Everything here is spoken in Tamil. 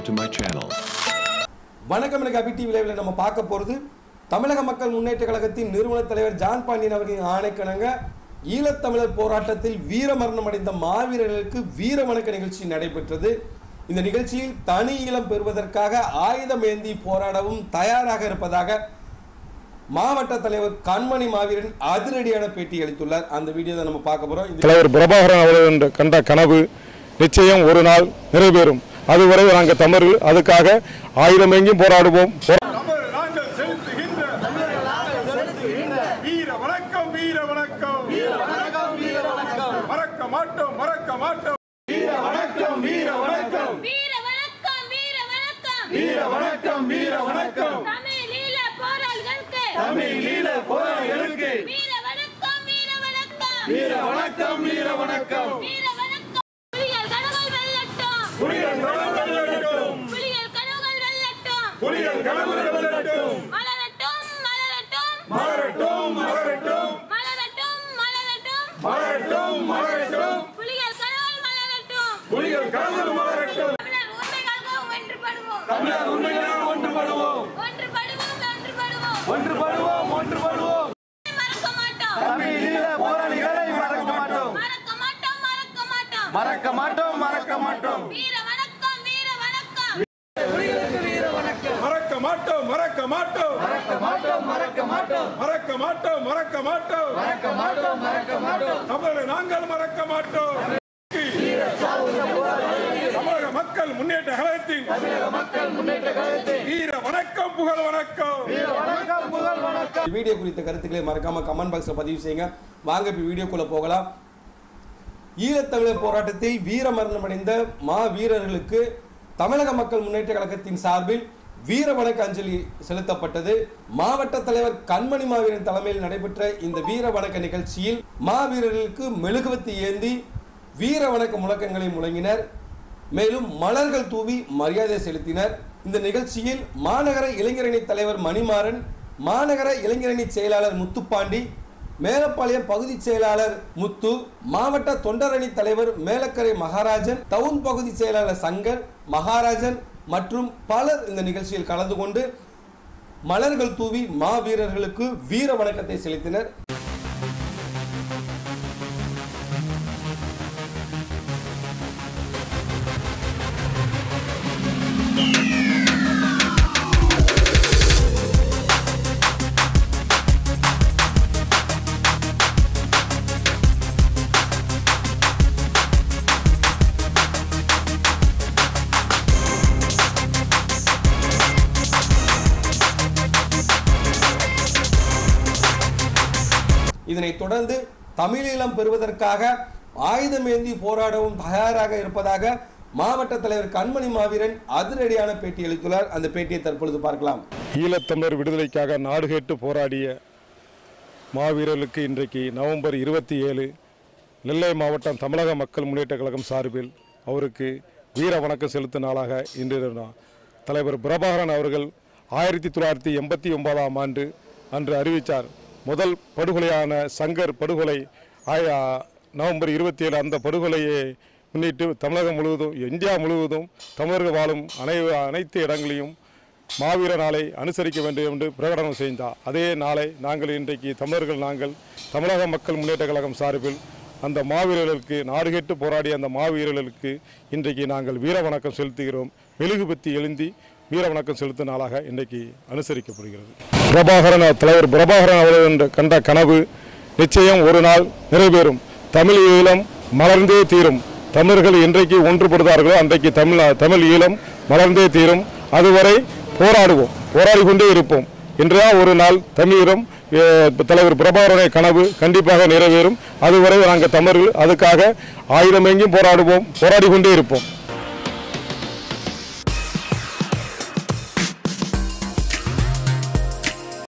to my channel. வணக்கம் எனக்கு அபி டிவி லைவ்ல நம்ம பார்க்க போகிறது தமிழக மக்கள் முன்னேற்ற கழகத்தின் நிறுவன தலைவர் ஜான் பாண்டியன் அவர்களின் ஆணைக்கணங்க ஈழத்தமிழர் போராட்டத்தில் வீரமரணம் அடைந்த மாவீரர்களுக்கு வீர வணக்க நிகழ்ச்சி நடைபெற்றது இந்த நிகழ்ச்சியில் தனி ஈழம் பெறுவதற்காக ஆயுதம் ஏந்தி போராடவும் தயாராக இருப்பதாக மாவட்ட தலைவர் கண்மணி மாவீரன் அதிரடியான பேட்டி அளித்துள்ளார் அந்த வீடியோ தான் நம்ம பார்க்க போறோம் இந்த தலைவர் பிரபாகரன் அவர்கள் என்ற கண்ட கனவு நிச்சயம் ஒரு நாள் நிறைவேறும் அதுவரை நாங்கள் தமிழர்கள் அதுக்காக ஆயுதம் எங்கேயும் போராடுவோம் போ- தமிழ் நாங்கள் செலுத்துகின்ற வீர வணக்கம் வீர வணக்கம் மறக்க மாட்டோம் மறக்க மாட்டோம் வீர வணக்கம் வீர வணக்கம் வீர வணக்கம் வீர வணக்கம் வீர வணக்கம் வீர வணக்கம் தமிழீழ போராளிகளுக்கு தமிழீழ போராளிகளுக்கு வீர வணக்கம் வீர வணக்கம் வீர வணக்கம் வீர வணக்கம் வீர வணக்கம் புலிகள் கனவுகள் வெல்லட்டும் புலிகள் கனவுகள் வெல்லட்டும் புலிகள் கனவுகள் வெல்லட்டும் புலிகள் கனவுகள் வெல்லட்டும் மலரட்டும் மலரட்டும் மலரட்டும் மலரட்டும் மலரட்டும் மலரட்டும் மலரட்டும் மலரட்டும் புலிகள் கனவுகள் மலரட்டும் புலிகள் கனவுகள் மலரட்டும் தமிழர் உண்மைகளுக்கு ஒன்றுபடுவோம் தமிழர் உண்மையாக ஒன்றுபடுவோம் ஒன்றுபடுவோம் ஒன்றுபடுவோம் ஒன்றுபடுவோம் ஒன்றுபடுவோம் மறக்க மாட்டோம் தமிழீழ போராளிகளை மறக்க மாட்டோம் மறக்க மாட்டோம் மறக்க மாட்டோம் மறக்க மாட்டோம் மறக்க மாட்டோம் வீர வணக்கம் வீர வணக்கம் மறக்க மாட்டோம் மறக்க மாட்டோம் மறக்க மாட்டோம் மறக்க மாட்டோம் மறக்க மாட்டோம் மறக்க மாட்டோம் மறக்க மாட்டோம் மறக்க மாட்டோம் தமிழை நாங்கள் மறக்க மாட்டோம் தமிழக மக்கள் முன்னேற்ற கழகத்தின் வீர வணக்கம் புகழ் வணக்கம் வீடியோ குறித்த கருத்துக்களை மறக்காம கமெண்ட் பாக்ஸ்ல பதிவு செய்யுங்க வாங்க இப்ப வீடியோக்குள்ள போகலாம் ஈழத்தமிழர் போராட்டத்தில் வீர மரணம் அடைந்த மா வீரர்களுக்கு தமிழக மக்கள் முன்னேற்ற கழகத்தின் சார்பில் வீர வணக்க அஞ்சலி செலுத்தப்பட்டது மாவட்ட தலைவர் கண்மணி மாவீரன் தலைமையில் நடைபெற்ற இந்த வீர வணக்க நிகழ்ச்சியில் மாவீரர்களுக்கு மெழுகுவத்தி ஏந்தி வீர வணக்க முழக்கங்களை முழங்கினர் மேலும் மலர்கள் தூவி மரியாதை செலுத்தினர் இந்த நிகழ்ச்சியில் மாநகர இளைஞரணி தலைவர் மணிமாறன் மாநகர இளைஞரணி செயலாளர் முத்துப்பாண்டி மேலப்பாளையம் பகுதி செயலாளர் முத்து மாவட்ட தொண்டரணி தலைவர் மேலக்கரை மகாராஜன் டவுன் பகுதி செயலாளர் சங்கர் மகாராஜன் மற்றும் பலர் இந்த நிகழ்ச்சியில் கலந்து கொண்டு மலர்கள் தூவி மாவீரர்களுக்கு வீர வணக்கத்தை செலுத்தினர் இதனைத் தொடர்ந்து தமிழீழம் பெறுவதற்காக ஆயுதம் ஏந்தி போராடவும் தயாராக இருப்பதாக மாவட்ட தலைவர் கண்மணி மாவீரன் அதிரடியான பேட்டி அளித்துள்ளார் அந்த பேட்டியை தற்பொழுது பார்க்கலாம் ஈழத்தமிழர் விடுதலைக்காக நாடு கேட்டு போராடிய மாவீரர்களுக்கு இன்றைக்கு நவம்பர் இருபத்தி ஏழு நெல்லை மாவட்டம் தமிழக மக்கள் முன்னேற்ற கழகம் சார்பில் அவருக்கு வீர வணக்கம் செலுத்தும் நாளாக இன்று நா- தலைவர் பிரபாகரன் அவர்கள் ஆயிரத்தி தொள்ளாயிரத்தி எண்பத்தி ஒன்பதாம் ஆண்டு அன்று அறிவித்தார் முதல் படுகொலையான சங்கர் படுகொலை ஆய- நவம்பர் இருபத்தி ஏழு அந்த படுகொலையை முன்னிட்டு தமிழகம் முழுவதும் இந்தியா முழுவதும் தமிழர்கள் வாழும் அனை அனைத்து இடங்களையும் மாவீர நாளை அனுசரிக்க வேண்டும் என்று பிரகடனம் செய்தார் அதே நாளை நாங்கள் இன்றைக்கு தமிழர்கள் நாங்கள் தமிழக மக்கள் முன்னேற்ற கழகம் சார்பில் அந்த மாவீரர்களுக்கு நாடு கேட்டு போராடிய அந்த மாவீரர்களுக்கு இன்றைக்கு நாங்கள் வீர வணக்கம் செலுத்துகிறோம் மெழுகுபத்தி எழுந்தி வீர வணக்கம் செலுத்தும் நாளாக இன்றைக்கு அனுசரிக்கப்படுகிறது பிரபாகரன் தலைவர் பிரபாகரன் அவர்கள் என்ற கண்ட கனவு நிச்சயம் ஒரு நாள் நிறைவேறும் தமிழ் ஈழம் மலர்ந்தே தீரும் தமிழர்கள் என்றைக்கு ஒன்றுபடுத்தார்களோ அன்றைக்கு தமிழ் தமிழ் ஈழம் மலர்ந்தே தீரும் அதுவரை போராடுவோம் போராடி கொண்டே இருப்போம் இன்றையா ஒரு நாள் தமிழீழம் அஹ், தலைவர் பிரபாகரனை கனவு கண்டிப்பாக நிறைவேறும் அதுவரை நாங்கள் தமிழர்கள் அதுக்காக ஆயுதம் எங்கேயும் போராடுவோம் போராடி கொண்டே இருப்போம்